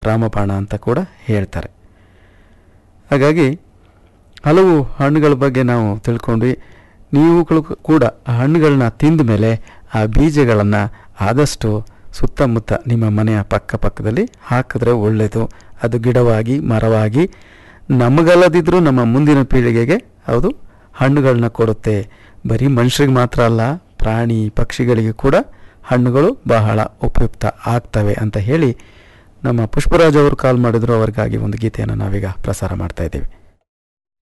ರಾಮಬಾಣ ಅಂತ ಕೂಡ ಹೇಳ್ತಾರೆ ಹಾಗಾಗಿ ಹಲವು ಹಣ್ಣುಗಳ ಬಗ್ಗೆ ನಾವು ತಿಳ್ಕೊಂಡ್ವಿ ನೀವುಗಳು ಕೂಡ ಆ ಹಣ್ಣುಗಳನ್ನ ತಿಂದ ಮೇಲೆ ಆ ಬೀಜಗಳನ್ನು ಆದಷ್ಟು ಸುತ್ತಮುತ್ತ ನಿಮ್ಮ ಮನೆಯ ಪಕ್ಕ ಪಕ್ಕದಲ್ಲಿ ಹಾಕಿದ್ರೆ ಒಳ್ಳೆಯದು ಅದು ಗಿಡವಾಗಿ ಮರವಾಗಿ ನಮಗಲ್ಲದಿದ್ದರೂ ನಮ್ಮ ಮುಂದಿನ ಪೀಳಿಗೆಗೆ ಅದು ಹಣ್ಣುಗಳನ್ನ ಕೊಡುತ್ತೆ ಬರೀ ಮನುಷ್ಯರಿಗೆ ಮಾತ್ರ ಅಲ್ಲ ಪ್ರಾಣಿ ಪಕ್ಷಿಗಳಿಗೆ ಕೂಡ ಹಣ್ಣುಗಳು ಬಹಳ ಉಪಯುಕ್ತ ಆಗ್ತವೆ ಅಂತ ಹೇಳಿ ನಮ್ಮ ಪುಷ್ಪರಾಜ್ ಅವರು ಕಾಲ್ ಮಾಡಿದ್ರು ಅವರಿಗಾಗಿ ಒಂದು ಗೀತೆಯನ್ನು ನಾವೀಗ ಪ್ರಸಾರ ಮಾಡ್ತಾ ಇದ್ದೀವಿ